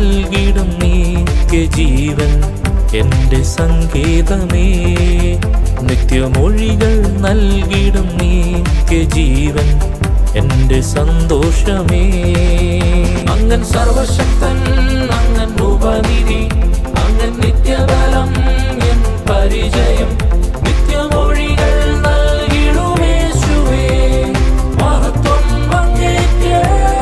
നൽകിടും നീത്യജീവൻ എൻ്റെ സങ്കേതമേ നിത്യമൊഴികൾ നൽകിടും നീത്യജീവൻ എൻ്റെ സന്തോഷമേ അങ്ങൻ സർവശക്തൻ അങ്ങൻ ഉപനിധി അങ്ങൻ നിത്യബലം എൻ പരിചയം നിത്യമൊഴികൾ നൽകിടുമേശുവേ മഹത്വം അങ്ങേക്കേ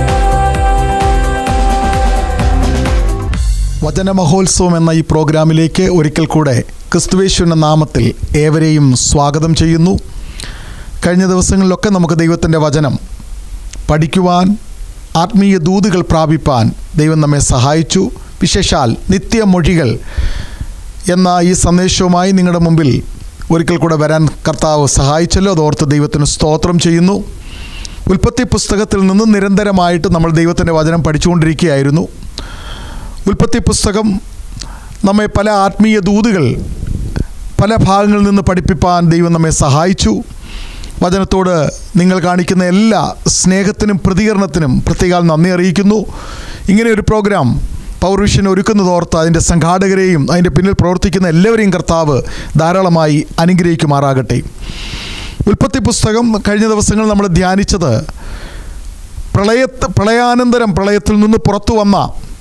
വചനമഹോത്സവം എന്ന ഈ പ്രോഗ്രാമിലേക്ക് ഒരിക്കൽ കൂടെ ക്രിസ്തുവേശുവിൻ്റെ നാമത്തിൽ ഏവരെയും സ്വാഗതം ചെയ്യുന്നു കഴിഞ്ഞ ദിവസങ്ങളിലൊക്കെ നമുക്ക് ദൈവത്തിൻ്റെ വചനം പഠിക്കുവാൻ ആത്മീയ ദൂതുകൾ പ്രാപിപ്പാൻ ദൈവം നമ്മെ സഹായിച്ചു വിശേഷാൽ നിത്യമൊഴികൾ എന്ന ഈ സന്ദേശവുമായി നിങ്ങളുടെ മുമ്പിൽ ഒരിക്കൽ കൂടെ വരാൻ കർത്താവ് സഹായിച്ചല്ലോ അതോർത്ത് ദൈവത്തിന് സ്തോത്രം ചെയ്യുന്നു ഉൽപ്പത്തി പുസ്തകത്തിൽ നിന്ന് നിരന്തരമായിട്ട് നമ്മൾ ദൈവത്തിൻ്റെ വചനം പഠിച്ചുകൊണ്ടിരിക്കുകയായിരുന്നു ഉൽപ്പത്തി പുസ്തകം നമ്മെ പല ആത്മീയ ദൂതുകൾ പല ഭാഗങ്ങളിൽ നിന്ന് പഠിപ്പിപ്പാൻ ദൈവം നമ്മെ സഹായിച്ചു വചനത്തോട് നിങ്ങൾ കാണിക്കുന്ന എല്ലാ സ്നേഹത്തിനും പ്രതികരണത്തിനും പ്രത്യേകം നന്ദി അറിയിക്കുന്നു ഇങ്ങനെ ഒരു പ്രോഗ്രാം പൗർവിഷൻ ഒരുക്കുന്നതോർത്ത് അതിൻ്റെ സംഘാടകരെയും അതിൻ്റെ പിന്നിൽ പ്രവർത്തിക്കുന്ന എല്ലാവരെയും കർത്താവ് ധാരാളമായി അനുഗ്രഹിക്കുമാറാകട്ടെ ഉൽപ്പത്തി പുസ്തകം കഴിഞ്ഞ ദിവസങ്ങൾ നമ്മൾ ധ്യാനിച്ചത് പ്രളയത്ത് പ്രളയാനന്തരം പ്രളയത്തിൽ നിന്ന് പുറത്തു വന്ന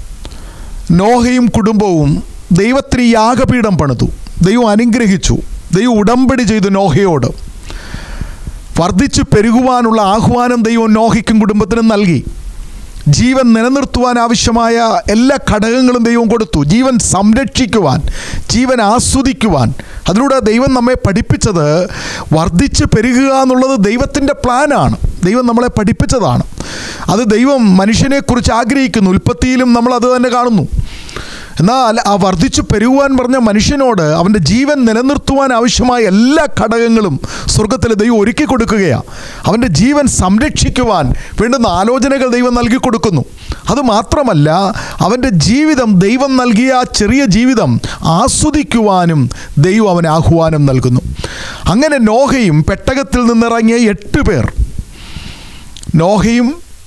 നോഹയും കുടുംബവും ദൈവത്തിന് യാഗപീഠം പണിതു ദൈവം അനുഗ്രഹിച്ചു ദൈവം ഉടമ്പടി ചെയ്തു നോഹയോട് വർദ്ധിച്ചു പെരുകുവാനുള്ള ആഹ്വാനം ദൈവം നോഹയ്ക്കും കുടുംബത്തിനും നൽകി ജീവൻ നിലനിർത്തുവാൻ ആവശ്യമായ എല്ലാ ഘടകങ്ങളും ദൈവം കൊടുത്തു ജീവൻ സംരക്ഷിക്കുവാൻ ജീവൻ ആസ്വദിക്കുവാൻ അതിലൂടെ ദൈവം നമ്മെ പഠിപ്പിച്ചത് വർദ്ധിച്ച് പെരുകുക എന്നുള്ളത് ദൈവത്തിൻ്റെ പ്ലാനാണ് ദൈവം നമ്മളെ പഠിപ്പിച്ചതാണ് അത് ദൈവം മനുഷ്യനെക്കുറിച്ച് ആഗ്രഹിക്കുന്നു ഉൽപ്പത്തിയിലും നമ്മൾ അത് തന്നെ കാണുന്നു എന്നാൽ ആ വർദ്ധിച്ചു പെരുകുവാൻ പറഞ്ഞ മനുഷ്യനോട് അവൻ്റെ ജീവൻ നിലനിർത്തുവാൻ ആവശ്യമായ എല്ലാ ഘടകങ്ങളും സ്വർഗത്തിൽ ദൈവം ഒരുക്കി കൊടുക്കുകയാണ് അവൻ്റെ ജീവൻ സംരക്ഷിക്കുവാൻ വേണ്ടുന്ന ആലോചനകൾ ദൈവം നൽകി കൊടുക്കുന്നു അതുമാത്രമല്ല അവൻ്റെ ജീവിതം ദൈവം നൽകിയ ആ ചെറിയ ജീവിതം ആസ്വദിക്കുവാനും ദൈവം അവന് ആഹ്വാനം നൽകുന്നു അങ്ങനെ നോഹയും പെട്ടകത്തിൽ നിന്നിറങ്ങിയ എട്ട് പേർ നോഹയും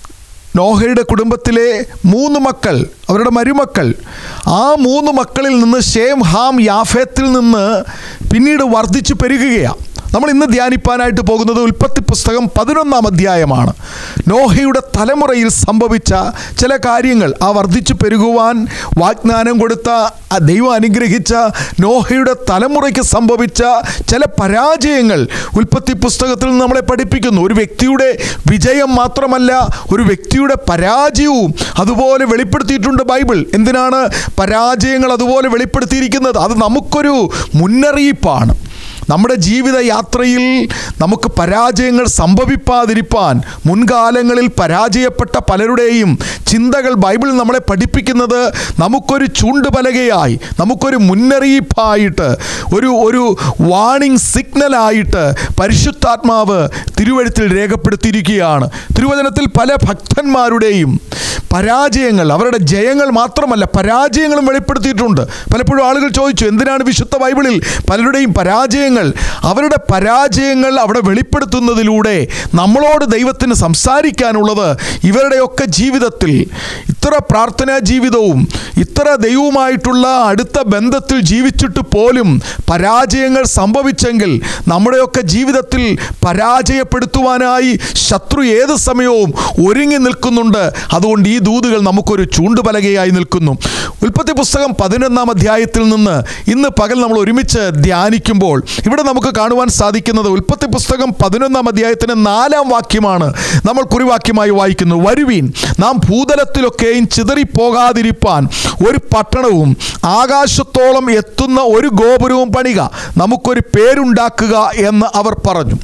നോഹയുടെ കുടുംബത്തിലെ മൂന്ന് മക്കൾ അവരുടെ മരുമക്കൾ ആ മൂന്ന് മക്കളിൽ നിന്ന് ഷേം ഹാം യാഫേത്തിൽ നിന്ന് പിന്നീട് വർദ്ധിച്ചു പെരുകുകയാണ് നമ്മൾ ഇന്ന് ധ്യാനിപ്പാനായിട്ട് പോകുന്നത് ഉൽപ്പത്തി പുസ്തകം പതിനൊന്നാം അധ്യായമാണ് നോഹയുടെ തലമുറയിൽ സംഭവിച്ച ചില കാര്യങ്ങൾ ആ വർദ്ധിച്ചു പെരുകുവാൻ വാഗ്ദാനം കൊടുത്ത ആ ദൈവം അനുഗ്രഹിച്ച നോഹയുടെ തലമുറയ്ക്ക് സംഭവിച്ച ചില പരാജയങ്ങൾ ഉൽപ്പത്തി പുസ്തകത്തിൽ നിന്ന് നമ്മളെ പഠിപ്പിക്കുന്നു ഒരു വ്യക്തിയുടെ വിജയം മാത്രമല്ല ഒരു വ്യക്തിയുടെ പരാജയവും അതുപോലെ വെളിപ്പെടുത്തിയിട്ടുണ്ട് ബൈബിൾ എന്തിനാണ് പരാജയങ്ങൾ അതുപോലെ വെളിപ്പെടുത്തിയിരിക്കുന്നത് അത് നമുക്കൊരു മുന്നറിയിപ്പാണ് നമ്മുടെ ജീവിത യാത്രയിൽ നമുക്ക് പരാജയങ്ങൾ സംഭവിപ്പാതിരിപ്പാൻ മുൻകാലങ്ങളിൽ പരാജയപ്പെട്ട പലരുടെയും ചിന്തകൾ ബൈബിൾ നമ്മളെ പഠിപ്പിക്കുന്നത് നമുക്കൊരു ചൂണ്ടുപലകയായി നമുക്കൊരു മുന്നറിയിപ്പായിട്ട് ഒരു ഒരു വാണിംഗ് സിഗ്നലായിട്ട് പരിശുദ്ധാത്മാവ് തിരുവഴുത്തിൽ രേഖപ്പെടുത്തിയിരിക്കുകയാണ് തിരുവചനത്തിൽ പല ഭക്തന്മാരുടെയും പരാജയങ്ങൾ അവരുടെ ജയങ്ങൾ മാത്രമല്ല പരാജയങ്ങളും വെളിപ്പെടുത്തിയിട്ടുണ്ട് പലപ്പോഴും ആളുകൾ ചോദിച്ചു എന്തിനാണ് വിശുദ്ധ ബൈബിളിൽ പലരുടെയും പരാജയങ്ങൾ അവരുടെ പരാജയങ്ങൾ അവിടെ വെളിപ്പെടുത്തുന്നതിലൂടെ നമ്മളോട് ദൈവത്തിന് സംസാരിക്കാനുള്ളത് ഇവരുടെയൊക്കെ ജീവിതത്തിൽ ഇത്ര പ്രാർത്ഥനാ ജീവിതവും ഇത്ര ദൈവവുമായിട്ടുള്ള അടുത്ത ബന്ധത്തിൽ ജീവിച്ചിട്ട് പോലും പരാജയങ്ങൾ സംഭവിച്ചെങ്കിൽ നമ്മുടെയൊക്കെ ജീവിതത്തിൽ പരാജയപ്പെടുത്തുവാനായി ശത്രു ഏത് സമയവും ഒരുങ്ങി നിൽക്കുന്നുണ്ട് അതുകൊണ്ട് ഈ ദൂതുകൾ നമുക്കൊരു ചൂണ്ടുപലകയായി നിൽക്കുന്നു ഉൽപ്പത്തി പുസ്തകം പതിനൊന്നാം അധ്യായത്തിൽ നിന്ന് ഇന്ന് പകൽ നമ്മൾ ഒരുമിച്ച് ധ്യാനിക്കുമ്പോൾ ഇവിടെ നമുക്ക് കാണുവാൻ സാധിക്കുന്നത് ഉൽപ്പത്തി പുസ്തകം പതിനൊന്നാം അധ്യായത്തിന് നാലാം വാക്യമാണ് നമ്മൾ കുറിവാക്യമായി വായിക്കുന്നത് വരുവീൻ നാം ഭൂതലത്തിലൊക്കെയും ചിതറിപ്പോകാതിരിപ്പാൻ ഒരു പട്ടണവും ആകാശത്തോളം എത്തുന്ന ഒരു ഗോപുരവും പണിക നമുക്കൊരു പേരുണ്ടാക്കുക എന്ന് അവർ പറഞ്ഞു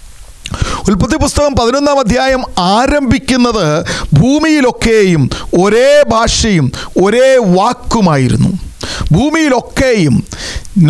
ഉൽപ്പത്തി പുസ്തകം പതിനൊന്നാം അധ്യായം ആരംഭിക്കുന്നത് ഭൂമിയിലൊക്കെയും ഒരേ ഭാഷയും ഒരേ വാക്കുമായിരുന്നു ഭൂമിയിലൊക്കെയും നോ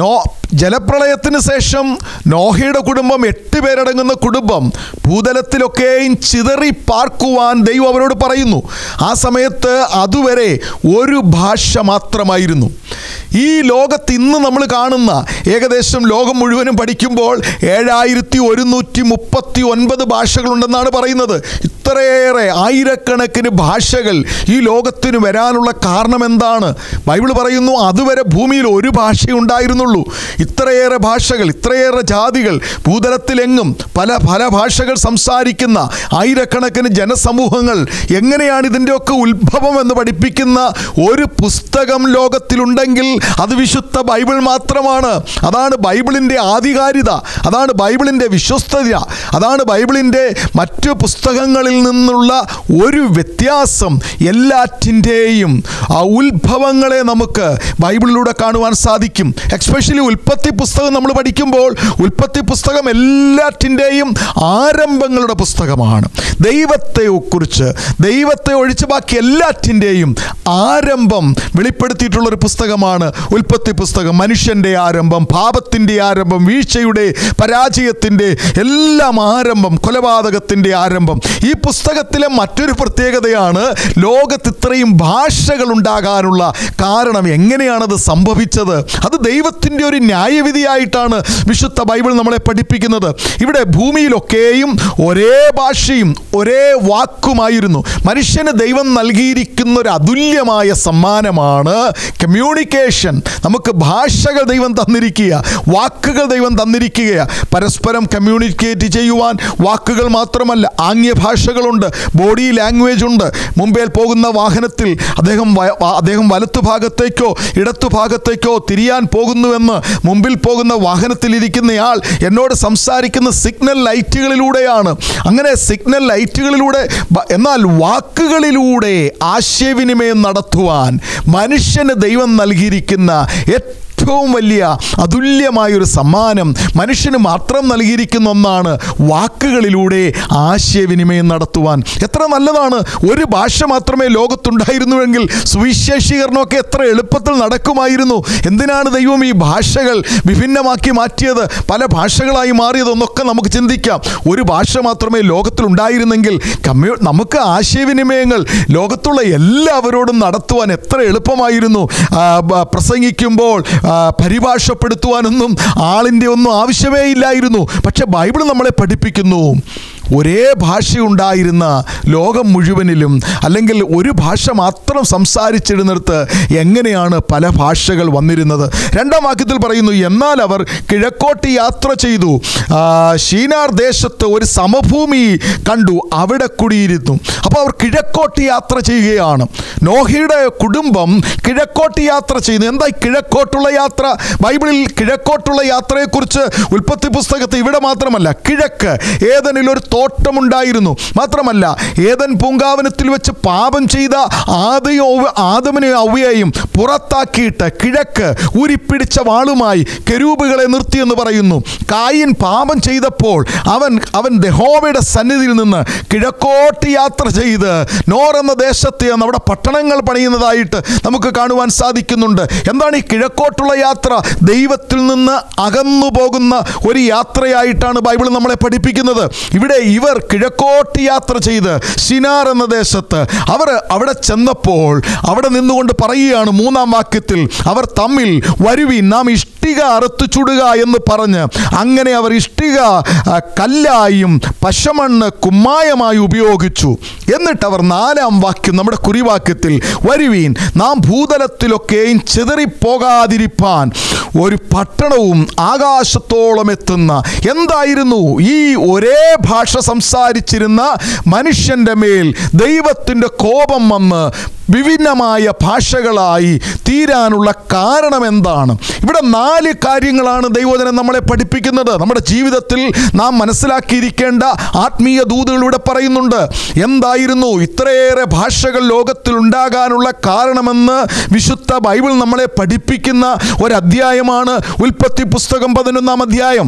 ജലപ്രളയത്തിന് ശേഷം നോഹയുടെ കുടുംബം എട്ട് പേരടങ്ങുന്ന കുടുംബം ഭൂതലത്തിലൊക്കെയും ചിതറി പാർക്കുവാൻ ദൈവം അവരോട് പറയുന്നു ആ സമയത്ത് അതുവരെ ഒരു ഭാഷ മാത്രമായിരുന്നു ഈ ലോകത്ത് ഇന്ന് നമ്മൾ കാണുന്ന ഏകദേശം ലോകം മുഴുവനും പഠിക്കുമ്പോൾ ഏഴായിരത്തി ഒരുന്നൂറ്റി മുപ്പത്തി ഒൻപത് ഭാഷകളുണ്ടെന്നാണ് പറയുന്നത് ഇത്രയേറെ ആയിരക്കണക്കിന് ഭാഷകൾ ഈ ലോകത്തിന് വരാനുള്ള കാരണം എന്താണ് ബൈബിൾ പറയുന്നു അതുവരെ ഭൂമിയിൽ ഒരു ഭാഷയേ ഉണ്ടായിരുന്നുള്ളൂ ഇത്രയേറെ ഭാഷകൾ ഇത്രയേറെ ജാതികൾ ഭൂതലത്തിലെങ്ങും പല പല ഭാഷകൾ സംസാരിക്കുന്ന ആയിരക്കണക്കിന് ജനസമൂഹങ്ങൾ എങ്ങനെയാണ് ഇതിൻ്റെയൊക്കെ ഉത്ഭവം എന്ന് പഠിപ്പിക്കുന്ന ഒരു പുസ്തകം ലോകത്തിലുണ്ടെങ്കിൽ അത് വിശുദ്ധ ബൈബിൾ മാത്രമാണ് അതാണ് ബൈബിളിൻ്റെ ആധികാരികത അതാണ് ബൈബിളിൻ്റെ വിശ്വസ്തത അതാണ് ബൈബിളിൻ്റെ മറ്റു പുസ്തകങ്ങളിൽ നിന്നുള്ള ഒരു വ്യത്യാസം എല്ലാറ്റിൻ്റെയും ആ ഉത്ഭവങ്ങളെ നമുക്ക് ബൈബിളിലൂടെ കാണുവാൻ സാധിക്കും എക്സ്പെഷ്യലി ഉൽപ്പത്തി പുസ്തകം നമ്മൾ പഠിക്കുമ്പോൾ ഉൽപ്പത്തി പുസ്തകം എല്ലാറ്റിൻ്റെയും ആരംഭങ്ങളുടെ പുസ്തകമാണ് ദൈവത്തെ കുറിച്ച് ദൈവത്തെ ഒഴിച്ച് ബാക്കി എല്ലാറ്റിൻ്റെയും ആരംഭം വെളിപ്പെടുത്തിയിട്ടുള്ള ഒരു പുസ്തകമാണ് ഉൽപ്പത്തി പുസ്തകം മനുഷ്യൻ്റെ ആരംഭം പാപത്തിൻ്റെ ആരംഭം വീഴ്ചയുടെ പരാജയത്തിൻ്റെ എല്ലാം ആരംഭം കൊലപാതകത്തിൻ്റെ ആരംഭം ഈ പുസ്തകത്തിലെ മറ്റൊരു പ്രത്യേകതയാണ് ലോകത്ത് ഇത്രയും ഭാഷകൾ ഉണ്ടാകാനുള്ള കാരണം എങ്ങനെയാണത് സംഭവിച്ചത് അത് ദൈവത്തിൻ്റെ ഒരു ന്യായവിധിയായിട്ടാണ് വിശുദ്ധ ബൈബിൾ നമ്മളെ പഠിപ്പിക്കുന്നത് ഇവിടെ ഭൂമിയിലൊക്കെയും ഒരേ ഭാഷയും ഒരേ വാക്കുമായിരുന്നു മനുഷ്യന് ദൈവം നൽകിയിരിക്കുന്ന ഒരു അതുല്യമായ സമ്മാനമാണ് കമ്മ്യൂണിക്കേഷൻ നമുക്ക് ഭാഷകൾ ദൈവം തന്നിരിക്കുക വാക്കുകൾ ദൈവം തന്നിരിക്കുക പരസ്പരം കമ്മ്യൂണിക്കേറ്റ് ചെയ്യുവാൻ വാക്കുകൾ മാത്രമല്ല ആംഗ്യ ഭാഷകളുണ്ട് ബോഡി ലാംഗ്വേജ് ഉണ്ട് മുമ്പേൽ പോകുന്ന വാഹനത്തിൽ അദ്ദേഹം വ- വ- അദ്ദേഹം വലത്തു ഭാഗത്തേക്കോ ഇടത്തു ഭാഗത്തേക്കോ തിരിയാൻ പോകുന്നുവെന്ന് മുമ്പിൽ പോകുന്ന വാഹനത്തിലിരിക്കുന്നയാൾ എന്നോട് സംസാരിക്കുന്ന സിഗ്നൽ ലൈറ്റുകളിലൂടെയാണ് അങ്ങനെ സിഗ്നൽ ലൈറ്റുകളിലൂടെ ബ- എന്നാൽ വാക്കുകളിലൂടെ ആശയവിനിമയം നടത്തുവാൻ മനുഷ്യന് ദൈവം നൽകിയിരിക്കുന്ന ഏറ്റവും വലിയ അതുല്യമായൊരു സമ്മാനം മനുഷ്യന് മാത്രം നൽകിയിരിക്കുന്ന ഒന്നാണ് വാക്കുകളിലൂടെ ആശയവിനിമയം നടത്തുവാൻ എത്ര നല്ലതാണ് ഒരു ഭാഷ മാത്രമേ ലോകത്തുണ്ടായിരുന്നുവെങ്കിൽ സുവിശേഷീകരണമൊക്കെ എത്ര എളുപ്പത്തിൽ നടക്കുമായിരുന്നു എന്തിനാണ് ദൈവം ഈ ഭാഷകൾ വിഭിന്നമാക്കി മാറ്റിയത് പല ഭാഷകളായി മാറിയതെന്നൊക്കെ നമുക്ക് ചിന്തിക്കാം ഒരു ഭാഷ മാത്രമേ ലോകത്തിലുണ്ടായിരുന്നെങ്കിൽ കമ്മ്യൂ നമുക്ക് ആശയവിനിമയങ്ങൾ ലോകത്തുള്ള എല്ലാവരോടും നടത്തുവാൻ എത്ര എളുപ്പമായിരുന്നു ആ, ബ- പ്രസംഗിക്കുമ്പോൾ ആ, പരിഭാഷപ്പെടുത്തുവാനൊന്നും ആളിൻ്റെ ഒന്നും ആവശ്യമേ ഇല്ലായിരുന്നു പക്ഷെ ബൈബിൾ നമ്മളെ പഠിപ്പിക്കുന്നു ഒരേ ഭാഷയുണ്ടായിരുന്ന ലോകം മുഴുവനിലും അല്ലെങ്കിൽ ഒരു ഭാഷ മാത്രം സംസാരിച്ചിരുന്നിടത്ത് എങ്ങനെയാണ് പല ഭാഷകൾ വന്നിരുന്നത് രണ്ടാം വാക്യത്തിൽ പറയുന്നു എന്നാൽ അവർ കിഴക്കോട്ട് യാത്ര ചെയ്തു ആ, ഷീനാർ ദേശത്ത് ഒരു സമഭൂമി കണ്ടു അവിടെ കുടിയിരുന്നു അപ്പോൾ അവർ കിഴക്കോട്ട് യാത്ര ചെയ്യുകയാണ് നോഹയുടെ കുടുംബം കിഴക്കോട്ട് യാത്ര ചെയ്യുന്നു എന്താ ഈ കിഴക്കോട്ടുള്ള യാത്ര ബൈബിളിൽ കിഴക്കോട്ടുള്ള യാത്രയെക്കുറിച്ച് ഉൽപ്പത്തി പുസ്തകത്തിൽ ഇവിടെ മാത്രമല്ല കിഴക്ക് ഏതനിൽ ഒരു തോട്ടമുണ്ടായിരുന്നു മാത്രമല്ല ഏതൻ പൂങ്കാവനത്തിൽ വെച്ച് പാപം ചെയ്ത ആദയും ഔവ- ആദമിനെയും ഔവയെയും പുറത്താക്കിയിട്ട് കിഴക്ക് ഊരിപ്പിടിച്ച വാളുമായി കെരൂബുകളെ നിർത്തിയെന്ന് പറയുന്നു കായിൻ പാപം ചെയ്തപ്പോൾ അവൻ അവൻ ദഹോവയുടെ സന്നിധിയിൽ നിന്ന് കിഴക്കോട്ട് യാത്ര ചെയ്ത് നോർ എന്ന ദേശത്ത് ചെന്ന് അവിടെ പട്ടണങ്ങൾ പണിയുന്നതായിട്ട് നമുക്ക് കാണുവാൻ സാധിക്കുന്നുണ്ട് എന്താണ് ഈ കിഴക്കോട്ടുള്ള യാത്ര ദൈവത്തിൽ നിന്ന് അകന്നു പോകുന്ന ഒരു യാത്രയായിട്ടാണ് ബൈബിൾ നമ്മളെ പഠിപ്പിക്കുന്നത് ഇവിടെ ഇവർ കിഴക്കോട്ട് യാത്ര ചെയ്ത് സിനാർ എന്ന ദേശത്ത് അവർ അവിടെ ചെന്നപ്പോൾ അവിടെ നിന്നുകൊണ്ട് പറയുകയാണ് മൂന്നാം വാക്യത്തിൽ അവർ തമ്മിൽ വരുവിൻ നാം ഇഷ്ടിക അറുത്തു ചുടുക എന്ന് പറഞ്ഞ് അങ്ങനെ അവർ ഇഷ്ടിക ആ, കല്ലായും പശമണ്ണ് കുമ്മായമായി ഉപയോഗിച്ചു എന്നിട്ട് അവർ നാലാം വാക്യം നമ്മുടെ കുറിവാക്യത്തിൽ വരുവീൻ നാം ഭൂതലത്തിലൊക്കെയും ചിതറിപ്പോകാതിരിപ്പാൻ ഒരു പട്ടണവും ആകാശത്തോളം എത്തുന്ന എന്തായിരുന്നു ഈ ഒരേ ഭാഷ സംസാരിച്ചിരുന്ന മനുഷ്യൻ്റെ മേൽ ദൈവത്തിൻ്റെ കോപം വന്ന് വിഭിന്നമായ ഭാഷകളായി തീരാനുള്ള കാരണം എന്താണ് ഇവിടെ നാല് കാര്യങ്ങളാണ് ദൈവജനം നമ്മളെ പഠിപ്പിക്കുന്നത് നമ്മുടെ ജീവിതത്തിൽ നാം മനസ്സിലാക്കിയിരിക്കേണ്ട ആത്മീയ ദൂതുകളിലൂടെ പറയുന്നുണ്ട് എന്തായിരുന്നു ഇത്രയേറെ ഭാഷകൾ ലോകത്തിൽ ഉണ്ടാകാനുള്ള കാരണമെന്ന് വിശുദ്ധ ബൈബിൾ നമ്മളെ പഠിപ്പിക്കുന്ന ഒരു അധ്യായമാണ് ഉൽപ്പത്തി പുസ്തകം പതിനൊന്നാം അധ്യായം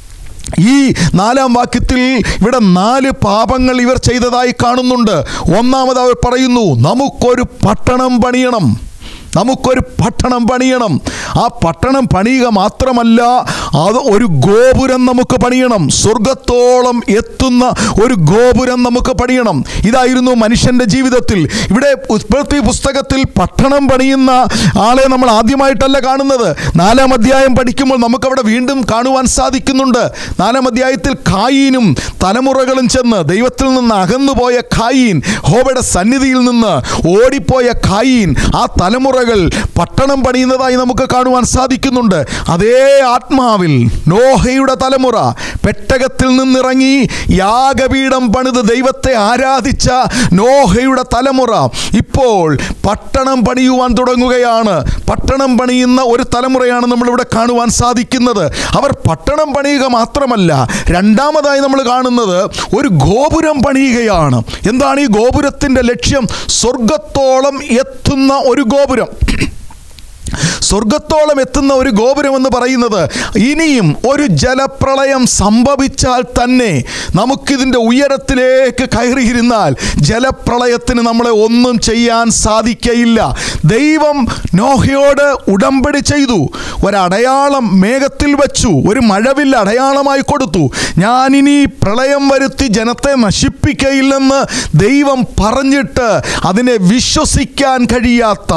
ഈ നാലാം വാക്യത്തിൽ ഇവിടെ നാല് പാപങ്ങൾ ഇവർ ചെയ്തതായി കാണുന്നുണ്ട് ഒന്നാമത് അവർ പറയുന്നു നമുക്കൊരു പട്ടണം പണിയണം നമുക്കൊരു പട്ടണം പണിയണം ആ പട്ടണം പണിയുക മാത്രമല്ല അത് ഒരു ഗോപുരം നമുക്ക് പണിയണം സ്വർഗത്തോളം എത്തുന്ന ഒരു ഗോപുരം നമുക്ക് പണിയണം ഇതായിരുന്നു മനുഷ്യന്റെ ജീവിതത്തിൽ ഇവിടെ ഉത്പത്തി പുസ്തകത്തിൽ പട്ടണം പണിയുന്ന ആളെ നമ്മൾ ആദ്യമായിട്ടല്ല കാണുന്നത് നാലാം അധ്യായം പഠിക്കുമ്പോൾ നമുക്കവിടെ വീണ്ടും കാണുവാൻ സാധിക്കുന്നുണ്ട് നാലാം അധ്യായത്തിൽ കായീനും തലമുറകളും ചെന്ന് ദൈവത്തിൽ നിന്ന് അകന്നുപോയ കായീൻ ഹോബയുടെ സന്നിധിയിൽ നിന്ന് ഓടിപ്പോയ കായീൻ ആ തലമുറകൾ പട്ടണം പണിയുന്നതായി നമുക്ക് കാണുവാൻ സാധിക്കുന്നുണ്ട് അതേ ആത്മാവിൽ നോഹയുടെ തലമുറ പെട്ടകത്തിൽ നിന്നിറങ്ങി യാഗപീഠം പണിത് ദൈവത്തെ ആരാധിച്ച നോഹയുടെ തലമുറ ഇപ്പോൾ പട്ടണം പണിയുവാൻ തുടങ്ങുകയാണ് പട്ടണം പണിയുന്ന ഒരു തലമുറയാണ് നമ്മളിവിടെ കാണുവാൻ സാധിക്കുന്നത് അവർ പട്ടണം പണിയുക മാത്രമല്ല രണ്ടാമതായി നമ്മൾ കാണുന്നത് ഒരു ഗോപുരം പണിയുകയാണ് എന്താണ് ഈ ഗോപുരത്തിൻ്റെ ലക്ഷ്യം സ്വർഗത്തോളം എത്തുന്ന ഒരു ഗോപുരം സ്വർഗത്തോളം എത്തുന്ന ഒരു ഗോപുരം എന്ന് പറയുന്നത് ഇനിയും ഒരു ജലപ്രളയം സംഭവിച്ചാൽ തന്നെ നമുക്കിതിൻ്റെ ഉയരത്തിലേക്ക് കയറിയിരുന്നാൽ ജലപ്രളയത്തിന് നമ്മളെ ഒന്നും ചെയ്യാൻ സാധിക്കയില്ല ദൈവം നോഹയോട് ഉടമ്പടി ചെയ്തു ഒരടയാളം മേഘത്തിൽ വെച്ചു ഒരു മഴവില്ല അടയാളമായി കൊടുത്തു ഞാനിനി പ്രളയം വരുത്തി ജനത്തെ നശിപ്പിക്കയില്ലെന്ന് ദൈവം പറഞ്ഞിട്ട് അതിനെ വിശ്വസിക്കാൻ കഴിയാത്ത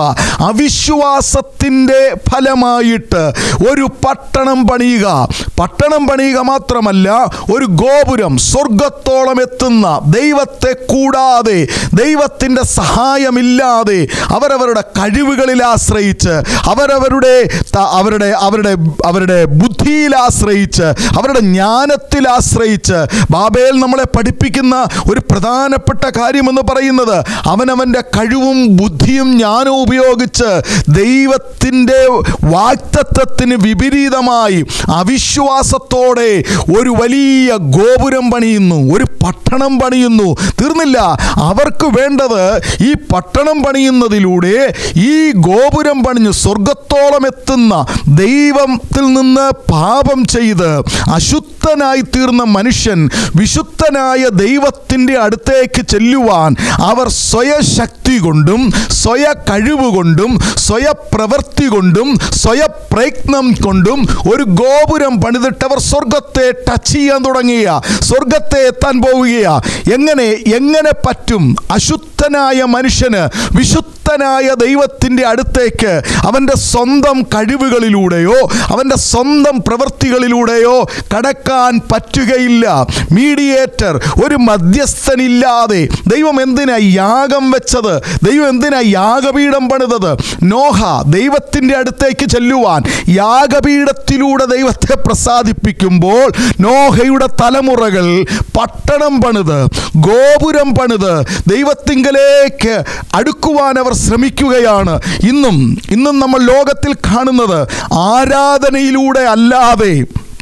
അവിശ്വാസത്തിൻ്റെ ഫലമായിട്ട് ഒരു പട്ടണം പണിയുക പട്ടണം പണിയുക മാത്രമല്ല ഒരു ഗോപുരം സ്വർഗത്തോളം എത്തുന്ന ദൈവത്തെ കൂടാതെ ദൈവത്തിൻ്റെ സഹായമില്ലാതെ അവരവരുടെ കഴിവുകളിൽ ആശ്രയിച്ച് അവരവരുടെ ത- അവരുടെ അവരുടെ അവരുടെ ബുദ്ധിയിൽ ആശ്രയിച്ച് അവരുടെ ജ്ഞാനത്തിൽ ആശ്രയിച്ച് ബാബേൽ നമ്മളെ പഠിപ്പിക്കുന്ന ഒരു പ്രധാനപ്പെട്ട കാര്യമെന്ന് പറയുന്നത് അവനവൻ്റെ കഴിവും ബുദ്ധിയും ജ്ഞാനവും ഉപയോഗിച്ച് ദൈവത്തിൻ്റെ വാക്തത്വത്തിന് വിപരീതമായി അവിശ്വാസത്തോടെ ഒരു വലിയ ഗോപുരം പണിയുന്നു ഒരു പട്ടണം പണിയുന്നു തീർന്നില്ല അവർക്ക് വേണ്ടത് ഈ പട്ടണം പണിയുന്നതിലൂടെ ഈ ഗോപുരം പണിഞ്ഞ് സ്വർഗത്തോളം എത്തുന്ന ദൈവത്തിൽ നിന്ന് പാപം ചെയ്ത് അശുദ്ധനായി തീർന്ന മനുഷ്യൻ വിശുദ്ധനായ ദൈവത്തിൻ്റെ അടുത്തേക്ക് ചെല്ലുവാൻ അവർ സ്വയശക്തി കൊണ്ടും സ്വയ കഴിവ് കൊണ്ടും സ്വയപ്രവൃത്തി കൊണ്ടും സ്വയപ്രയത്നം കൊണ്ടും ഒരു ഗോപുരം പണിതിട്ട് അവർ സ്വർഗത്തെ ടച്ച് ചെയ്യാൻ തുടങ്ങിയ സ്വർഗത്തെ എത്താൻ പോവുകയാ എങ്ങനെ എങ്ങനെ പറ്റും അശുദ്ധനായ മനുഷ്യന് വിശുദ്ധനായ ദൈവത്തിൻ്റെ അടുത്തേക്ക് അവൻ്റെ സ്വന്തം കഴിവുകളിലൂടെയോ അവൻ്റെ സ്വന്തം പ്രവൃത്തികളിലൂടെയോ കടക്കാൻ പറ്റുകയില്ല മീഡിയേറ്റർ ഒരു മധ്യസ്ഥനില്ലാതെ ദൈവം എന്തിനാ യാഗം വെച്ചത് ദൈവം എന്തിനാ യാഗപീഠം പണിതത് നോഹ ദൈവത്തിൻ്റെ അടുത്തേക്ക് ചെല്ലുവാൻ യാഗപീഠത്തിലൂടെ ദൈവത്തെ പ്രസാദിപ്പിക്കുമ്പോൾ നോഹയുടെ തലമുറകൾ പട്ടണം പണിത് ഗോപുരം പണിത് ദൈവത്തിങ്കലേക്ക് അടുക്കുവാൻ അവർ ശ്രമിക്കുകയാണ് ഇന്നും ഇന്നും നമ്മൾ ലോകത്തിൽ കാണുന്നത് ആരാധനയിലൂടെ അല്ലാതെ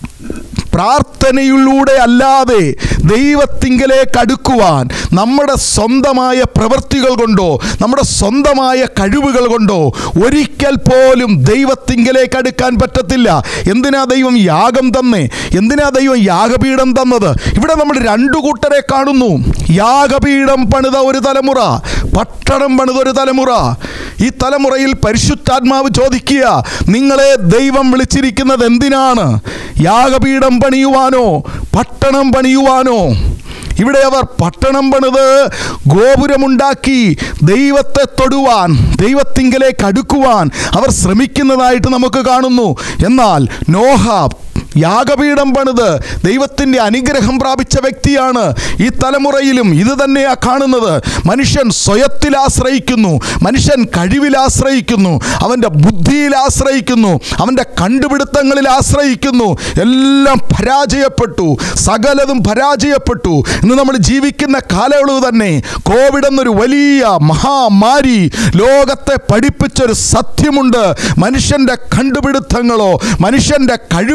പ്രാർത്ഥനയിലൂടെ അല്ലാതെ ദൈവത്തിങ്കലേക്ക് അടുക്കുവാൻ നമ്മുടെ സ്വന്തമായ പ്രവൃത്തികൾ കൊണ്ടോ നമ്മുടെ സ്വന്തമായ കഴിവുകൾ കൊണ്ടോ ഒരിക്കൽ പോലും ദൈവത്തിങ്കലേക്ക് അടുക്കാൻ പറ്റത്തില്ല എന്തിനാ ദൈവം യാഗം തന്നേ എന്തിനാ ദൈവം യാഗപീഠം തന്നത് ഇവിടെ നമ്മൾ രണ്ടു കൂട്ടരെ കാണുന്നു യാഗപീഠം പണിത ഒരു തലമുറ പട്ടണം പണിത ഒരു തലമുറ ഈ തലമുറയിൽ പരിശുദ്ധാത്മാവ് ചോദിക്കുക നിങ്ങളെ ദൈവം വിളിച്ചിരിക്കുന്നത് എന്തിനാണ് യാഗപീഠം പണിയുവാനോ പട്ടണം പണിയുവാനോ ഇവിടെ അവർ പട്ടണം പണിത് ഗോപുരമുണ്ടാക്കി ദൈവത്തെ തൊടുവാൻ ദൈവത്തിങ്കലേക്ക് അടുക്കുവാൻ അവർ ശ്രമിക്കുന്നതായിട്ട് നമുക്ക് കാണുന്നു എന്നാൽ നോഹ യാഗപീഠം പണിത് ദൈവത്തിൻ്റെ അനുഗ്രഹം പ്രാപിച്ച വ്യക്തിയാണ് ഈ തലമുറയിലും ഇത് തന്നെയാ കാണുന്നത് മനുഷ്യൻ സ്വയത്തിൽ ആശ്രയിക്കുന്നു മനുഷ്യൻ കഴിവിൽ ആശ്രയിക്കുന്നു അവൻ്റെ ബുദ്ധിയിൽ ആശ്രയിക്കുന്നു അവൻ്റെ കണ്ടുപിടുത്തങ്ങളിൽ ആശ്രയിക്കുന്നു എല്ലാം പരാജയപ്പെട്ടു സകലതും പരാജയപ്പെട്ടു ഇന്ന് നമ്മൾ ജീവിക്കുന്ന കാലയളവ് തന്നെ കോവിഡ് എന്നൊരു വലിയ മഹാമാരി ലോകത്തെ പഠിപ്പിച്ചൊരു സത്യമുണ്ട് മനുഷ്യൻ്റെ കണ്ടുപിടുത്തങ്ങളോ മനുഷ്യൻ്റെ കഴിവുകളോ